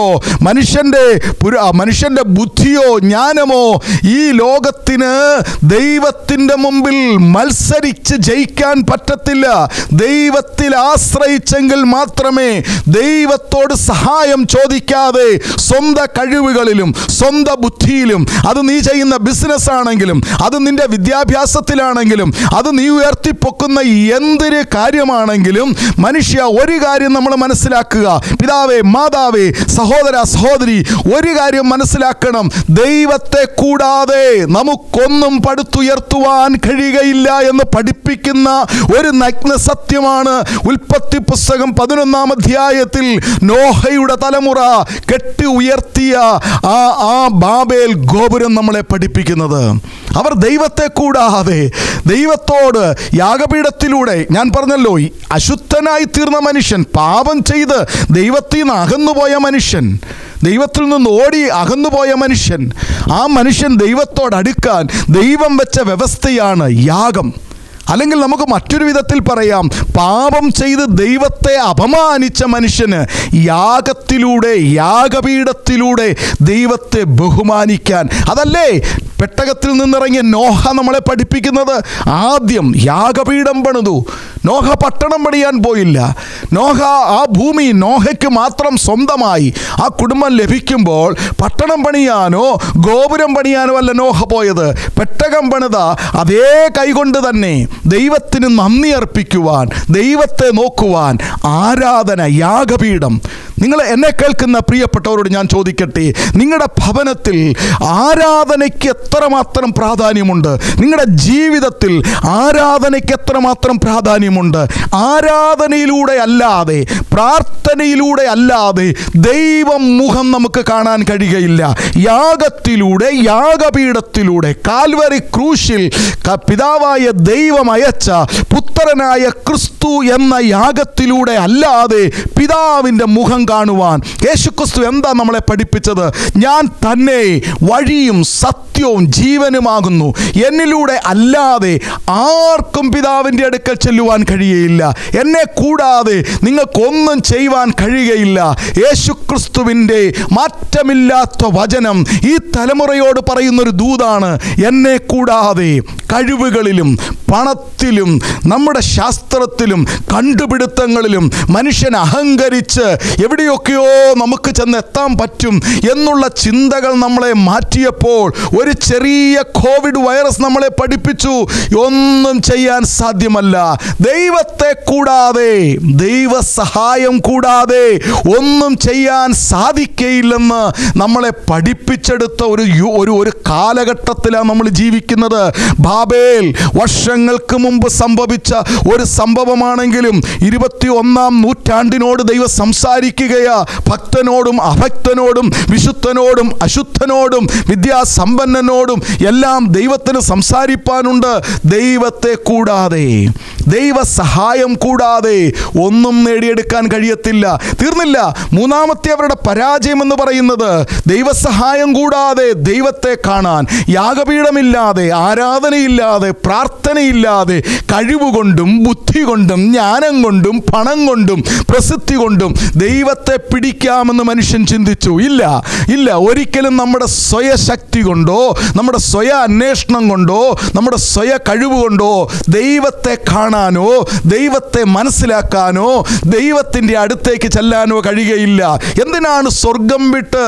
മനുഷ്യൻ്റെ പുര മനുഷ്യൻ്റെ ബുദ്ധിയോ ജ്ഞാനമോ ഈ ലോകത്തിന് ദൈവത്തിൻ്റെ മുമ്പിൽ മത്സരിച്ച് ജയിക്കാൻ പറ്റത്തില്ല ദൈവത്തിൽ ആശ്രയിച്ചെങ്കിൽ മാത്രമേ ദൈവത്തോട് സഹായം ചോദിക്കാതെ സ്വന്തം കഴിവുകളിലും സ്വന്തം ബുദ്ധിയിലും അത് നീ ചെയ്യുന്ന ബിസിനസ് ആണെങ്കിലും അത് നിന്റെ വിദ്യാഭ്യാസത്തിലാണെങ്കിലും അത് നീ ഉയർത്തിപ്പൊക്കുന്ന എന്തൊരു കാര്യമാണെങ്കിലും മനുഷ്യ ഒരു കാര്യം നമ്മൾ മനസ്സിലാക്കുക പിതാവേ മാതാവേ സഹോദര സഹോദരി ഒരു കാര്യം മനസ്സിലാക്കണം ദൈവത്തെ കൂടാതെ നമുക്കൊന്നും പടുത്തുയർത്തുവാൻ കഴിയുകയില്ല എന്ന് പഠിപ്പിക്കുന്ന ഒരു നഗ്ന സത്യമാണ് ഉൽപ്പത്തി പുസ്തകം പതിനൊന്നാം അധ്യായത്തിൽ നോഹയുടെ തലമുറ കെട്ടി ഉയർത്തിയ ആ ആ ബാബേൽ ഗോപുരം നമ്മളെ പഠിപ്പിക്കുന്നത് അവർ ദൈവത്തെ കൂടാതെ ദൈവത്തോട് യാഗപീഠത്തിലൂടെ ഞാൻ പറഞ്ഞല്ലോ ഈ അശുദ്ധനായി തീർന്ന മനുഷ്യൻ പാപം ചെയ്ത് ദൈവത്തിൽ നിന്ന് അകന്നുപോയ മനുഷ്യൻ ദൈവത്തിൽ നിന്ന് ഓടി അകന്നുപോയ മനുഷ്യൻ ആ മനുഷ്യൻ ദൈവത്തോട് അടുക്കാൻ ദൈവം വെച്ച വ്യവസ്ഥയാണ് യാഗം അല്ലെങ്കിൽ നമുക്ക് മറ്റൊരു വിധത്തിൽ പറയാം പാപം ചെയ്ത് ദൈവത്തെ അപമാനിച്ച മനുഷ്യന് യാഗത്തിലൂടെ യാഗപീഠത്തിലൂടെ ദൈവത്തെ ബഹുമാനിക്കാൻ അതല്ലേ പെട്ടകത്തിൽ നിന്നിറങ്ങിയ നോഹ നമ്മളെ പഠിപ്പിക്കുന്നത് ആദ്യം യാഗപീഠം പണിതു നോഹ പട്ടണം പണിയാൻ പോയില്ല നോഹ ആ ഭൂമി നോഹയ്ക്ക് മാത്രം സ്വന്തമായി ആ കുടുംബം ലഭിക്കുമ്പോൾ പട്ടണം പണിയാനോ ഗോപുരം പണിയാനോ അല്ല നോഹ പോയത് പെട്ടകം പണിത അതേ കൈകൊണ്ട് തന്നെ ദൈവത്തിന് നന്ദി അർപ്പിക്കുവാൻ ദൈവത്തെ നോക്കുവാൻ ആരാധന യാഗപീഠം നിങ്ങൾ എന്നെ കേൾക്കുന്ന പ്രിയപ്പെട്ടവരോട് ഞാൻ ചോദിക്കട്ടെ നിങ്ങളുടെ ഭവനത്തിൽ ആരാധനയ്ക്ക് എത്രമാത്രം പ്രാധാന്യമുണ്ട് നിങ്ങളുടെ ജീവിതത്തിൽ ആരാധനയ്ക്ക് എത്രമാത്രം പ്രാധാന്യമുണ്ട് ആരാധനയിലൂടെ അല്ലാതെ പ്രാർത്ഥനയിലൂടെ അല്ലാതെ ദൈവം മുഖം നമുക്ക് കാണാൻ കഴിയുകയില്ല യാഗത്തിലൂടെ യാഗപീഠത്തിലൂടെ കാൽവരി ക്രൂശിൽ ക- പിതാവായ ദൈവം അയച്ച പുത്രനായ ക്രിസ്തു എന്ന യാഗത്തിലൂടെ അല്ലാതെ പിതാവിൻ്റെ മുഖം കാണുവാൻ യേശുക്രിസ്തു എന്താ നമ്മളെ പഠിപ്പിച്ചത് ഞാൻ തന്നെ വഴിയും സത്യവും ജീവനുമാകുന്നു എന്നിലൂടെ അല്ലാതെ ആർക്കും പിതാവിൻ്റെ അടുക്കൽ ചെല്ലുവാൻ കഴിയുകയില്ല എന്നെ കൂടാതെ നിങ്ങൾക്കൊന്നും ചെയ്യുവാൻ കഴിയുകയില്ല യേശുക്രിസ്തുവിൻ്റെ മാറ്റമില്ലാത്ത വചനം ഈ തലമുറയോട് പറയുന്നൊരു ദൂതാണ് എന്നെ കൂടാതെ കഴിവുകളിലും പണത്തിലും നമ്മുടെ ശാസ്ത്രത്തിലും കണ്ടുപിടുത്തങ്ങളിലും മനുഷ്യൻ അഹങ്കരിച്ച് എവിടെയൊക്കെയോ നമുക്ക് ചെന്ന് എത്താൻ പറ്റും എന്നുള്ള ചിന്തകൾ നമ്മളെ മാറ്റിയപ്പോൾ ഒരു ചെറിയ കോവിഡ് വൈറസ് നമ്മളെ പഠിപ്പിച്ചു ഒന്നും ചെയ്യാൻ സാധ്യമല്ല ദൈവത്തെ കൂടാതെ ദൈവ സഹായം കൂടാതെ ഒന്നും ചെയ്യാൻ സാധിക്കയില്ലെന്ന് നമ്മളെ പഠിപ്പിച്ചെടുത്ത ഒരു യു- ഒരു ഒരു കാലഘട്ടത്തിലാണ് നമ്മൾ ജീവിക്കുന്നത് ബാബേൽ വർഷങ്ങൾക്ക് മുമ്പ് സംഭവിച്ച ഒരു സംഭവമാണെങ്കിലും ഇരുപത്തി ഒന്നാം നൂറ്റാണ്ടിനോട് ദൈവം സംസാരിക്കുകയാ ഭക്തനോടും അഭക്തനോടും വിശുദ്ധനോടും അശുദ്ധനോടും വിദ്യാസമ്പന്നനോടും എല്ലാം ദൈവത്തിന് സംസാരിപ്പാനുണ്ട് ദൈവത്തെ കൂടാതെ ദൈവ സഹായം കൂടാതെ ഒന്നും നേടിയെടുക്കാൻ കഴിയത്തില്ല തീർന്നില്ല മൂന്നാമത്തെ അവരുടെ പരാജയം എന്ന് പറയുന്നത് ദൈവസഹായം കൂടാതെ ദൈവത്തെ കാണാൻ യാഗപീഠമില്ലാതെ ആരാധനയില്ലാതെ പ്രാർത്ഥനയില്ലാതെ കഴിവുകൊണ്ടും ബുദ്ധി കൊണ്ടും ജ്ഞാനം കൊണ്ടും പണം കൊണ്ടും പ്രസിദ്ധി കൊണ്ടും ദൈവത്തെ പിടിക്കാമെന്ന് മനുഷ്യൻ ചിന്തിച്ചു ഇല്ല ഇല്ല ഒരിക്കലും നമ്മുടെ സ്വയശക്തി കൊണ്ടോ നമ്മുടെ സ്വയ അന്വേഷണം കൊണ്ടോ നമ്മുടെ സ്വയ കഴിവ് കൊണ്ടോ ദൈവത്തെ കാണാനോ ദൈവത്തെ മനസ്സിലാക്കാനോ ദൈവത്തിൻ്റെ അടുത്തേക്ക് ചെല്ലാനോ കഴിയുകയില്ല എന്തിനാണ് സ്വർഗം വിട്ട്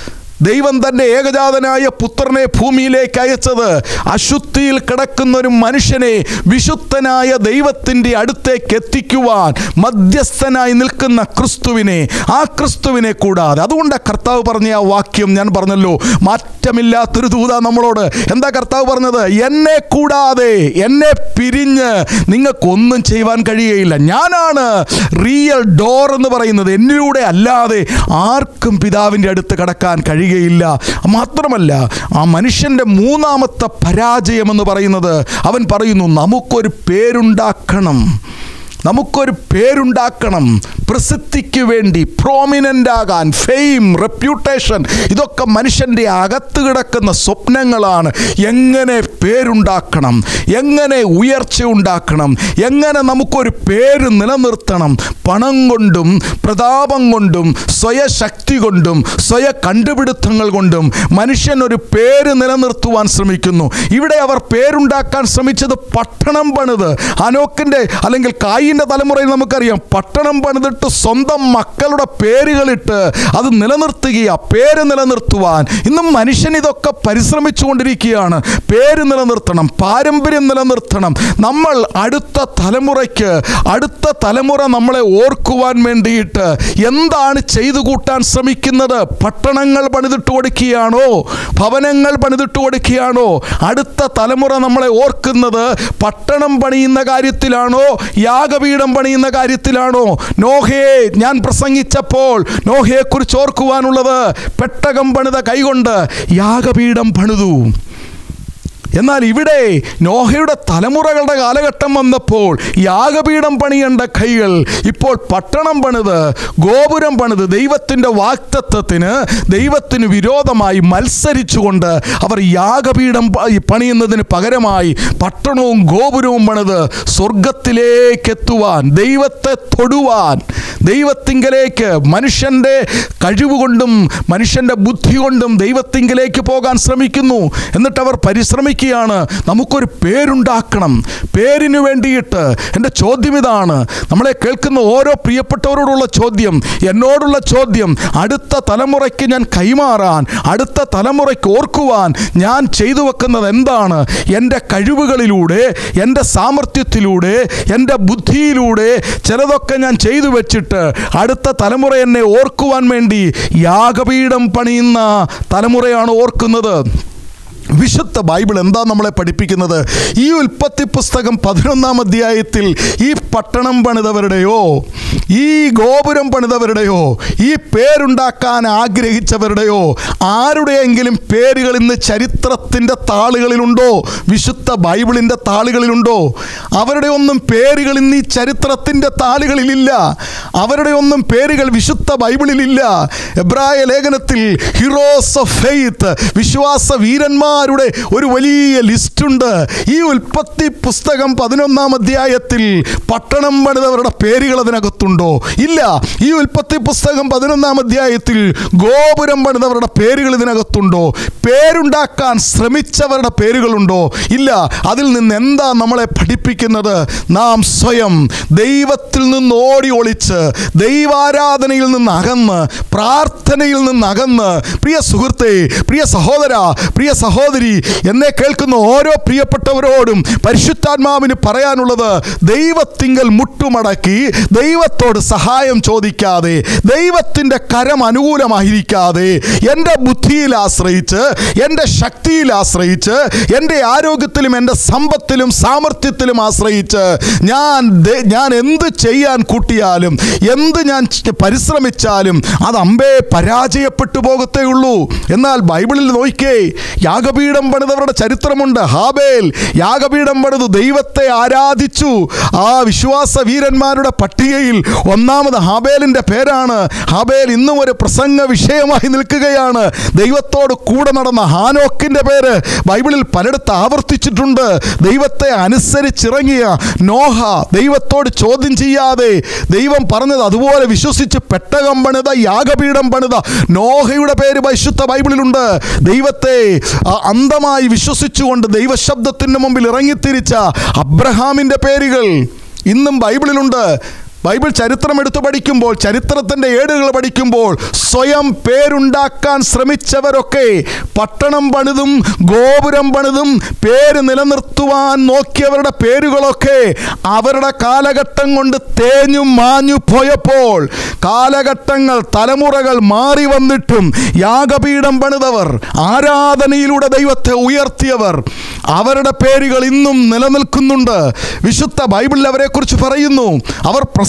ദൈവം തൻ്റെ ഏകജാതനായ പുത്രനെ ഭൂമിയിലേക്ക് അയച്ചത് അശുദ്ധിയിൽ കിടക്കുന്ന ഒരു മനുഷ്യനെ വിശുദ്ധനായ ദൈവത്തിൻ്റെ അടുത്തേക്ക് എത്തിക്കുവാൻ മധ്യസ്ഥനായി നിൽക്കുന്ന ക്രിസ്തുവിനെ ആ ക്രിസ്തുവിനെ കൂടാതെ അതുകൊണ്ട് കർത്താവ് പറഞ്ഞ ആ വാക്യം ഞാൻ പറഞ്ഞല്ലോ മാറ്റമില്ലാത്തൊരു ദൂത നമ്മളോട് എന്താ കർത്താവ് പറഞ്ഞത് എന്നെ കൂടാതെ എന്നെ പിരിഞ്ഞ് നിങ്ങൾക്കൊന്നും ചെയ്യുവാൻ കഴിയുകയില്ല ഞാനാണ് റിയൽ ഡോർ എന്ന് പറയുന്നത് എന്നിലൂടെ അല്ലാതെ ആർക്കും പിതാവിൻ്റെ അടുത്ത് കടക്കാൻ കഴിയുകയില്ല മാത്രമല്ല ആ മനുഷ്യൻ്റെ മൂന്നാമത്തെ പരാജയം എന്ന് പറയുന്നത് അവൻ പറയുന്നു നമുക്കൊരു പേരുണ്ടാക്കണം നമുക്കൊരു പേരുണ്ടാക്കണം പ്രസിദ്ധിക്ക് വേണ്ടി പ്രോമിനൻ്റ് ആകാൻ ഫെയിം റെപ്യൂട്ടേഷൻ ഇതൊക്കെ മനുഷ്യൻ്റെ അകത്ത് കിടക്കുന്ന സ്വപ്നങ്ങളാണ് എങ്ങനെ പേരുണ്ടാക്കണം എങ്ങനെ ഉയർച്ച ഉണ്ടാക്കണം എങ്ങനെ നമുക്കൊരു പേര് നിലനിർത്തണം പണം കൊണ്ടും പ്രതാപം കൊണ്ടും സ്വയശക്തി കൊണ്ടും സ്വയ കണ്ടുപിടുത്തങ്ങൾ കൊണ്ടും മനുഷ്യൻ ഒരു പേര് നിലനിർത്തുവാൻ ശ്രമിക്കുന്നു ഇവിടെ അവർ പേരുണ്ടാക്കാൻ ശ്രമിച്ചത് പട്ടണം പണിത് അനോക്കിൻ്റെ അല്ലെങ്കിൽ കായിൻ്റെ തലമുറയിൽ നമുക്കറിയാം പട്ടണം പണിതിട്ട് സ്വന്തം മക്കളുടെ പേരുകളിട്ട് അത് നിലനിർത്തുകയാ പേര് നിലനിർത്തുവാൻ ഇന്നും മനുഷ്യൻ ഇതൊക്കെ പരിശ്രമിച്ചുകൊണ്ടിരിക്കുകയാണ് പേര് നിലനിർത്തണം പാരമ്പര്യം നിലനിർത്തണം നമ്മൾ അടുത്ത തലമുറയ്ക്ക് അടുത്ത തലമുറ നമ്മളെ ഓർക്കുവാൻ വേണ്ടിയിട്ട് എന്താണ് ചെയ്തു കൂട്ടാൻ ശ്രമിക്കുന്നത് പട്ടണങ്ങൾ പണിതിട്ട് കൊടുക്കുകയാണോ ഭവനങ്ങൾ പണിതിട്ട് കൊടുക്കുകയാണോ അടുത്ത തലമുറ നമ്മളെ ഓർക്കുന്നത് പട്ടണം പണിയുന്ന കാര്യത്തിലാണോ യാഗപീഠം പണിയുന്ന കാര്യത്തിലാണോ നോഹയെ ഞാൻ പ്രസംഗിച്ചപ്പോൾ നോഹയെക്കുറിച്ച് ഓർക്കുവാനുള്ളത് പെട്ടകം പണിത കൈകൊണ്ട് യാഗപീഠം പണിതു എന്നാൽ ഇവിടെ നോഹയുടെ തലമുറകളുടെ കാലഘട്ടം വന്നപ്പോൾ യാഗപീഠം പണിയേണ്ട കൈകൾ ഇപ്പോൾ പട്ടണം പണിത് ഗോപുരം പണിത് ദൈവത്തിൻ്റെ വാക്തത്വത്തിന് ദൈവത്തിന് വിരോധമായി മത്സരിച്ചുകൊണ്ട് അവർ യാഗപീഠം പ- പണിയുന്നതിന് പകരമായി പട്ടണവും ഗോപുരവും പണിത് സ്വർഗത്തിലേക്ക് എത്തുവാൻ ദൈവത്തെ തൊടുവാൻ ദൈവത്തിങ്കലേക്ക് മനുഷ്യൻ്റെ കഴിവുകൊണ്ടും മനുഷ്യൻ്റെ ബുദ്ധി കൊണ്ടും ദൈവത്തിങ്കലേക്ക് പോകാൻ ശ്രമിക്കുന്നു എന്നിട്ട് അവർ പരിശ്രമിക്കുകയാണ് നമുക്കൊരു പേരുണ്ടാക്കണം പേരിന് വേണ്ടിയിട്ട് എൻ്റെ ചോദ്യം ഇതാണ് നമ്മളെ കേൾക്കുന്ന ഓരോ പ്രിയപ്പെട്ടവരോടുള്ള ചോദ്യം എന്നോടുള്ള ചോദ്യം അടുത്ത തലമുറയ്ക്ക് ഞാൻ കൈമാറാൻ അടുത്ത തലമുറയ്ക്ക് ഓർക്കുവാൻ ഞാൻ ചെയ്തു വെക്കുന്നത് എന്താണ് എൻ്റെ കഴിവുകളിലൂടെ എൻ്റെ സാമർഥ്യത്തിലൂടെ എൻ്റെ ബുദ്ധിയിലൂടെ ചിലതൊക്കെ ഞാൻ ചെയ്തു വെച്ചിട്ട് അടുത്ത തലമുറ എന്നെ ഓർക്കുവാൻ വേണ്ടി യാഗപീഠം പണിയുന്ന തലമുറയാണ് ഓർക്കുന്നത് വിശുദ്ധ ബൈബിൾ എന്താ നമ്മളെ പഠിപ്പിക്കുന്നത് ഈ ഉൽപ്പത്തി പുസ്തകം പതിനൊന്നാം അധ്യായത്തിൽ ഈ പട്ടണം പണിതവരുടെയോ ഈ ഗോപുരം പണിതവരുടെയോ ഈ പേരുണ്ടാക്കാൻ ആഗ്രഹിച്ചവരുടെയോ ആരുടെയെങ്കിലും പേരുകൾ ഇന്ന് ചരിത്രത്തിൻ്റെ താളുകളിലുണ്ടോ വിശുദ്ധ ബൈബിളിൻ്റെ താളുകളിലുണ്ടോ അവരുടെ ഒന്നും പേരുകൾ ഇന്ന് ഈ ചരിത്രത്തിൻ്റെ താളുകളിലില്ല അവരുടെ ഒന്നും പേരുകൾ വിശുദ്ധ ബൈബിളിലില്ല എബ്രായ ലേഖനത്തിൽ ഹീറോസ് ഓഫ് ഫെയ്ത്ത് വിശ്വാസ വീരന്മാരുടെ ഒരു വലിയ ലിസ്റ്റുണ്ട് ഈ ഉൽപ്പത്തി പുസ്തകം പതിനൊന്നാം അധ്യായത്തിൽ പട്ടണം പണിതവരുടെ പേരുകൾ അതിനകത്തുണ്ടോ ഇല്ല ഈ ഉൽപ്പത്തി പുസ്തകം പതിനൊന്നാം അധ്യായത്തിൽ ഗോപുരം പണിതവരുടെ പേരുകൾ ഇതിനകത്തുണ്ടോ പേരുണ്ടാക്കാൻ ശ്രമിച്ചവരുടെ പേരുകളുണ്ടോ ഇല്ല അതിൽ നിന്ന് എന്താ നമ്മളെ പഠിപ്പിക്കുന്നത് നാം സ്വയം ദൈവത്തിൽ നിന്ന് ഓടി ഒളിച്ച് ദൈവാരാധനയിൽ നിന്ന് അകന്ന് പ്രാർത്ഥനയിൽ നിന്ന് അകന്ന് പ്രിയ സുഹൃത്തെ പ്രിയ സഹോദര പ്രിയ സഹോദരി എന്നെ കേൾക്കുന്ന ഓരോ പ്രിയപ്പെട്ടവരോടും പരിശുദ്ധാത്മാവിന് പറയാനുള്ളത് ദൈവത്തിങ്കൽ മുട്ടുമടക്കി ദൈവത്തോട് സഹായം ചോദിക്കാതെ ദൈവത്തിൻ്റെ കരം അനുകൂലമായിരിക്കാതെ എൻ്റെ ബുദ്ധിയിൽ ആശ്രയിച്ച് എൻ്റെ ശക്തിയിൽ ആശ്രയിച്ച് എൻ്റെ ആരോഗ്യത്തിലും എൻ്റെ സമ്പത്തിലും സാമർഥ്യത്തിലും ആശ്രയിച്ച് ഞാൻ ദേ- ഞാൻ എന്ത് ചെയ്യാൻ കൂട്ടിയാലും എന്ത് ഞാൻ ച- പരിശ്രമിച്ചാലും അത് അമ്പേ പരാജയപ്പെട്ടു പോകത്തേ ഉള്ളൂ എന്നാൽ ബൈബിളിൽ നോക്കിക്കേ യാഗപീഠം പണിതവരുടെ ചരിത്രമുണ്ട് ഹാബേൽ യാഗപീഠം പണിതു ദൈവത്തെ ആരാധിച്ചു ആ വിശ്വാസ വീരന്മാരുടെ പട്ടികയിൽ ഒന്നാമത് ഹാബേലിൻ്റെ പേരാണ് ഹാബേൽ ഇന്നും ഒരു പ്രസംഗ വിഷയമായി നിൽക്കുകയാണ് ദൈവത്തോട് കൂടെ നടന്ന ഹാനോക്കിൻ്റെ പേര് ബൈബിളിൽ പലയിടത്ത് ആവർത്തിച്ചിട്ടുണ്ട് ദൈവത്തെ അനുസരിച്ചിറങ്ങിയ നോഹ ദൈവത്തോട് ചോദ്യം ചെയ്യാതെ ദൈവം പറഞ്ഞത് അതുപോലെ വിശ്വസിച്ച് പെട്ടകം പണിത യാഗപീഠം പണിത നോഹയുടെ പേര് പരിശുദ്ധ ബൈബിളിലുണ്ട് ദൈവത്തെ ആ, അന്ധമായി വിശ്വസിച്ചുകൊണ്ട് ദൈവശബ്ദത്തിന് മുമ്പിൽ ഇറങ്ങിത്തിരിച്ച അബ്രഹാമിൻ്റെ പേരുകൾ ഇന്നും ബൈബിളിലുണ്ട് ബൈബിൾ ചരിത്രം എടുത്തു പഠിക്കുമ്പോൾ ചരിത്രത്തിൻ്റെ ഏടുകൾ പഠിക്കുമ്പോൾ സ്വയം പേരുണ്ടാക്കാൻ ശ്രമിച്ചവരൊക്കെ പട്ടണം പണിതും ഗോപുരം പണിതും പേര് നിലനിർത്തുവാൻ നോക്കിയവരുടെ പേരുകളൊക്കെ അവരുടെ കാലഘട്ടം കൊണ്ട് തേഞ്ഞു മാഞ്ഞു പോയപ്പോൾ കാലഘട്ടങ്ങൾ തലമുറകൾ മാറി വന്നിട്ടും യാഗപീഠം പണിതവർ ആരാധനയിലൂടെ ദൈവത്തെ ഉയർത്തിയവർ അവരുടെ പേരുകൾ ഇന്നും നിലനിൽക്കുന്നുണ്ട് വിശുദ്ധ ബൈബിളിൽ അവരെക്കുറിച്ച് പറയുന്നു അവർ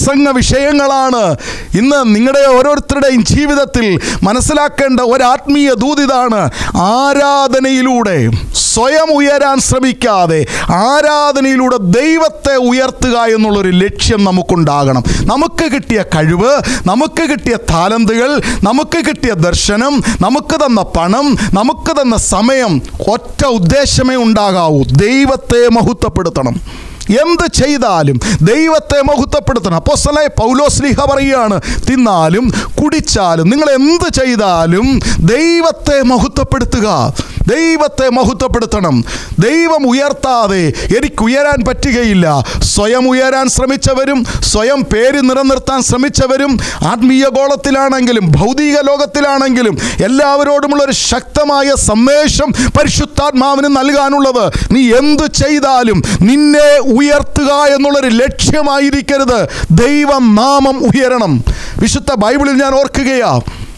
പ്രസംഗ വിഷയങ്ങളാണ് ഇന്ന് നിങ്ങളുടെ ഓരോരുത്തരുടെയും ജീവിതത്തിൽ മനസ്സിലാക്കേണ്ട ഒരാത്മീയ ദൂതിതാണ് ആരാധനയിലൂടെ സ്വയം ഉയരാൻ ശ്രമിക്കാതെ ആരാധനയിലൂടെ ദൈവത്തെ ഉയർത്തുക എന്നുള്ളൊരു ലക്ഷ്യം നമുക്കുണ്ടാകണം നമുക്ക് കിട്ടിയ കഴിവ് നമുക്ക് കിട്ടിയ താലന്തുകൾ നമുക്ക് കിട്ടിയ ദർശനം നമുക്ക് തന്ന പണം നമുക്ക് തന്ന സമയം ഒറ്റ ഉദ്ദേശമേ ഉണ്ടാകാവൂ ദൈവത്തെ മഹത്വപ്പെടുത്തണം എന്ത് ചെയ്താലും ദൈവത്തെ മഹത്വപ്പെടുത്തണം അപ്പോസ്തലനായ പൗലോസ്ലിഹ പറയുകയാണ് തിന്നാലും കുടിച്ചാലും നിങ്ങൾ എന്ത് ചെയ്താലും ദൈവത്തെ മഹത്വപ്പെടുത്തുക ദൈവത്തെ മഹത്വപ്പെടുത്തണം ദൈവം ഉയർത്താതെ എനിക്ക് ഉയരാൻ പറ്റുകയില്ല സ്വയം ഉയരാൻ ശ്രമിച്ചവരും സ്വയം പേര് നിലനിർത്താൻ ശ്രമിച്ചവരും ആത്മീയ ഗോളത്തിലാണെങ്കിലും ഭൗതിക ലോകത്തിലാണെങ്കിലും എല്ലാവരോടുമുള്ള ഒരു ശക്തമായ സന്ദേശം പരിശുദ്ധാത്മാവിന് നൽകാനുള്ളത് നീ എന്ത് ചെയ്താലും നിന്നെ ഉയർത്തുക എന്നുള്ളൊരു ലക്ഷ്യമായിരിക്കരുത് ദൈവം നാമം ഉയരണം വിശുദ്ധ ബൈബിളിൽ ഞാൻ ഓർക്കുകയാ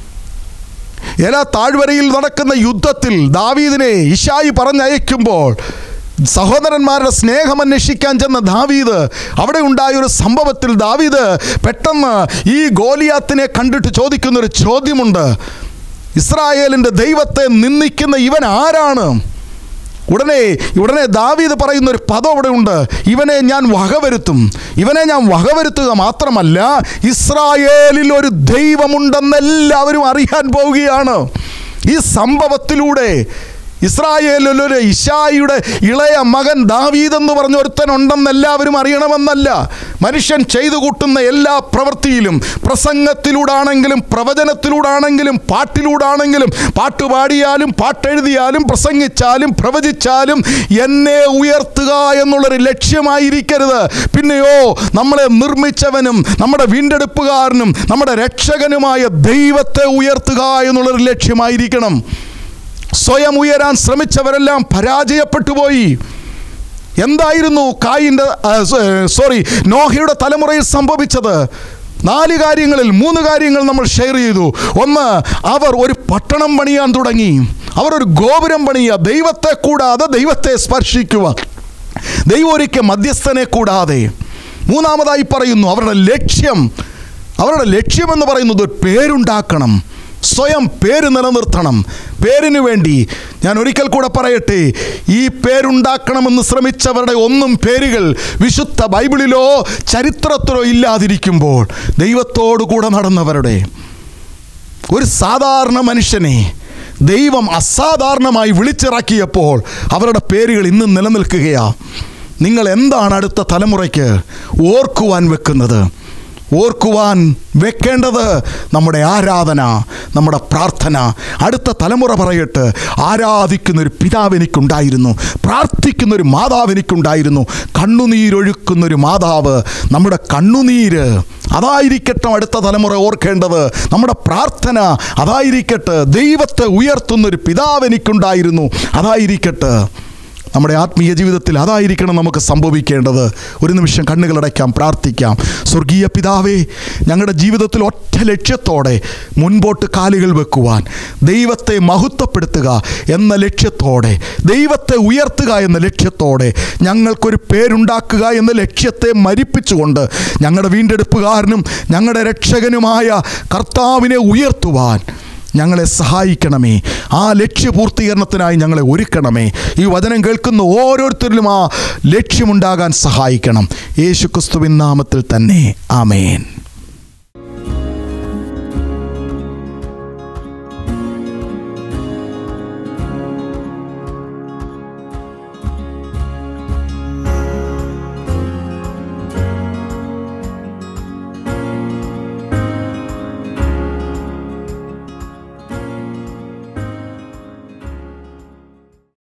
എല്ലാ താഴ്വരയിൽ നടക്കുന്ന യുദ്ധത്തിൽ ദാവീദിനെ ഇഷായി പറഞ്ഞയക്കുമ്പോൾ സഹോദരന്മാരുടെ സ്നേഹം അന്വേഷിക്കാൻ ചെന്ന ദാവീദ് അവിടെ ഉണ്ടായ ഒരു സംഭവത്തിൽ ദാവീദ് പെട്ടെന്ന് ഈ ഗോലിയാത്തിനെ കണ്ടിട്ട് ചോദിക്കുന്നൊരു ചോദ്യമുണ്ട് ഇസ്രായേലിൻ്റെ ദൈവത്തെ നിന്ദിക്കുന്ന ഇവൻ ആരാണ് ഉടനെ ഉടനെ ദാവീദ് പറയുന്ന ഒരു പദം അവിടെ ഉണ്ട് ഇവനെ ഞാൻ വകവരുത്തും ഇവനെ ഞാൻ വകവരുത്തുക മാത്രമല്ല ഇസ്രായേലിൽ ഒരു ദൈവമുണ്ടെന്ന് എല്ലാവരും അറിയാൻ പോവുകയാണ് ഈ സംഭവത്തിലൂടെ ഇസ്രായേലിൽ ഒരു ഇഷായിയുടെ ഇളയ മകൻ ദാവീദ് എന്ന് പറഞ്ഞ ഒരുത്തനുണ്ടെന്ന് എല്ലാവരും അറിയണമെന്നല്ല മനുഷ്യൻ ചെയ്തു കൂട്ടുന്ന എല്ലാ പ്രവൃത്തിയിലും പ്രസംഗത്തിലൂടാണെങ്കിലും പ്രവചനത്തിലൂടാണെങ്കിലും പാട്ടിലൂടാണെങ്കിലും പാട്ട് പാടിയാലും പാട്ടെഴുതിയാലും പ്രസംഗിച്ചാലും പ്രവചിച്ചാലും എന്നെ ഉയർത്തുക എന്നുള്ളൊരു ലക്ഷ്യമായിരിക്കരുത് പിന്നെയോ നമ്മളെ നിർമ്മിച്ചവനും നമ്മുടെ വീണ്ടെടുപ്പുകാരനും നമ്മുടെ രക്ഷകനുമായ ദൈവത്തെ ഉയർത്തുക എന്നുള്ളൊരു ലക്ഷ്യമായിരിക്കണം സ്വയം ഉയരാൻ ശ്രമിച്ചവരെല്ലാം പരാജയപ്പെട്ടു പോയി എന്തായിരുന്നു കായിൻ്റെ സോറി നോഹയുടെ തലമുറയിൽ സംഭവിച്ചത് നാല് കാര്യങ്ങളിൽ മൂന്ന് കാര്യങ്ങൾ നമ്മൾ ഷെയർ ചെയ്തു ഒന്ന് അവർ ഒരു പട്ടണം പണിയാൻ തുടങ്ങി അവർ ഒരു ഗോപുരം പണിയുക ദൈവത്തെ കൂടാതെ ദൈവത്തെ സ്പർശിക്കുക ദൈവം ഒരിക്കൽ മധ്യസ്ഥനെ കൂടാതെ മൂന്നാമതായി പറയുന്നു അവരുടെ ലക്ഷ്യം അവരുടെ ലക്ഷ്യമെന്ന് പറയുന്നത് ഒരു പേരുണ്ടാക്കണം സ്വയം പേര് നിലനിർത്തണം പേരിന് വേണ്ടി ഞാൻ ഒരിക്കൽ കൂടെ പറയട്ടെ ഈ പേരുണ്ടാക്കണമെന്ന് ശ്രമിച്ചവരുടെ ഒന്നും പേരുകൾ വിശുദ്ധ ബൈബിളിലോ ചരിത്രത്തിലോ ഇല്ലാതിരിക്കുമ്പോൾ ദൈവത്തോടു കൂടെ നടന്നവരുടെ ഒരു സാധാരണ മനുഷ്യനെ ദൈവം അസാധാരണമായി വിളിച്ചിറക്കിയപ്പോൾ അവരുടെ പേരുകൾ ഇന്നും നിലനിൽക്കുകയാ നിങ്ങൾ എന്താണ് അടുത്ത തലമുറയ്ക്ക് ഓർക്കുവാൻ വെക്കുന്നത് ഓർക്കുവാൻ വെക്കേണ്ടത് നമ്മുടെ ആരാധന നമ്മുടെ പ്രാർത്ഥന അടുത്ത തലമുറ പറയട്ട് ആരാധിക്കുന്ന ഒരു പിതാവ് എനിക്കുണ്ടായിരുന്നു പ്രാർത്ഥിക്കുന്ന ഒരു മാതാവ് എനിക്കുണ്ടായിരുന്നു കണ്ണുനീരൊഴുക്കുന്ന ഒരു മാതാവ് നമ്മുടെ കണ്ണുനീര് അതായിരിക്കട്ടെ അടുത്ത തലമുറ ഓർക്കേണ്ടത് നമ്മുടെ പ്രാർത്ഥന അതായിരിക്കട്ടെ ദൈവത്തെ ഉയർത്തുന്ന ഒരു പിതാവ് എനിക്കുണ്ടായിരുന്നു അതായിരിക്കട്ടെ നമ്മുടെ ആത്മീയ ജീവിതത്തിൽ അതായിരിക്കണം നമുക്ക് സംഭവിക്കേണ്ടത് ഒരു നിമിഷം കണ്ണുകളടയ്ക്കാം പ്രാർത്ഥിക്കാം സ്വർഗീയ പിതാവേ ഞങ്ങളുടെ ജീവിതത്തിൽ ഒറ്റ ലക്ഷ്യത്തോടെ മുൻപോട്ട് കാലുകൾ വെക്കുവാൻ ദൈവത്തെ മഹത്വപ്പെടുത്തുക എന്ന ലക്ഷ്യത്തോടെ ദൈവത്തെ ഉയർത്തുക എന്ന ലക്ഷ്യത്തോടെ ഞങ്ങൾക്കൊരു പേരുണ്ടാക്കുക എന്ന ലക്ഷ്യത്തെ മരിപ്പിച്ചുകൊണ്ട് ഞങ്ങളുടെ വീണ്ടെടുപ്പുകാരനും ഞങ്ങളുടെ രക്ഷകനുമായ കർത്താവിനെ ഉയർത്തുവാൻ ഞങ്ങളെ സഹായിക്കണമേ ആ ലക്ഷ്യപൂർത്തീകരണത്തിനായി ഞങ്ങളെ ഒരുക്കണമേ ഈ വചനം കേൾക്കുന്ന ഓരോരുത്തരിലും ആ ലക്ഷ്യമുണ്ടാകാൻ സഹായിക്കണം യേശു ക്രിസ്തുവിൻ നാമത്തിൽ തന്നെ ആമേൻ